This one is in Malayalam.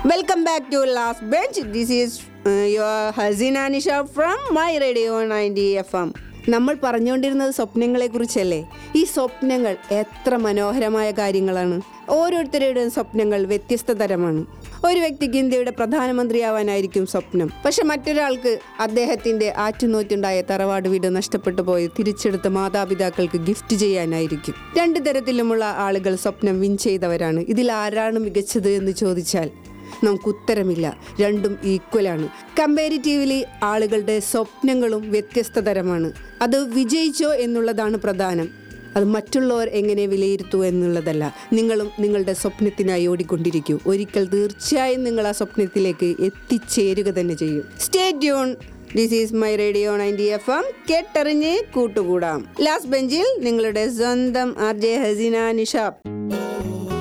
welcome back to last bench this is your Haseena Nisha from my radio ninety F M നമ്മൾ പറഞ്ഞുകൊണ്ടിരുന്നത് സ്വപ്നങ്ങളെ കുറിച്ചല്ലേ ഈ സ്വപ്നങ്ങൾ എത്ര മനോഹരമായ കാര്യങ്ങളാണ് ഓരോരുത്തരുടെയും സ്വപ്നങ്ങൾ വ്യത്യസ്ത തരമാണ് ഒരു വ്യക്തിക്ക് ഇന്ത്യയുടെ പ്രധാനമന്ത്രിയാവാനായിരിക്കും സ്വപ്നം പക്ഷെ മറ്റൊരാൾക്ക് അദ്ദേഹത്തിന്റെ ആറ്റുനോറ്റുണ്ടായ തറവാട് വീട് നഷ്ടപ്പെട്ടു പോയി തിരിച്ചെടുത്ത മാതാപിതാക്കൾക്ക് ഗിഫ്റ്റ് ചെയ്യാനായിരിക്കും രണ്ട് തരത്തിലുമുള്ള ആളുകൾ സ്വപ്നം വിൻ ചെയ്തവരാണ് ഇതിൽ ആരാണ് മികച്ചത് എന്ന് ചോദിച്ചാൽ നമുക്ക് ഉത്തരമില്ല രണ്ടും ഈക്വലാണ് കമ്പാരിറ്റീവ്ലി ആളുകളുടെ സ്വപ്നങ്ങളും വ്യത്യസ്ത തരമാണ് അത് വിജയിച്ചോ എന്നുള്ളതാണ് പ്രധാനം അത് മറ്റുള്ളവർ എങ്ങനെ വിലയിരുത്തൂ എന്നുള്ളതല്ല നിങ്ങളും നിങ്ങളുടെ സ്വപ്നത്തിനായി ഓടിക്കൊണ്ടിരിക്കൂ ഒരിക്കൽ തീർച്ചയായും നിങ്ങൾ ആ സ്വപ്നത്തിലേക്ക് എത്തിച്ചേരുക തന്നെ ചെയ്യും stay tune this is my radio ninety F M കേട്ടറിഞ്ഞ് കൂട്ടുകൂടാം ലാസ്റ്റ് ബെഞ്ചിൽ നിങ്ങളുടെ സ്വന്തം ആർ ജെ ഹസീന നിഷാബ്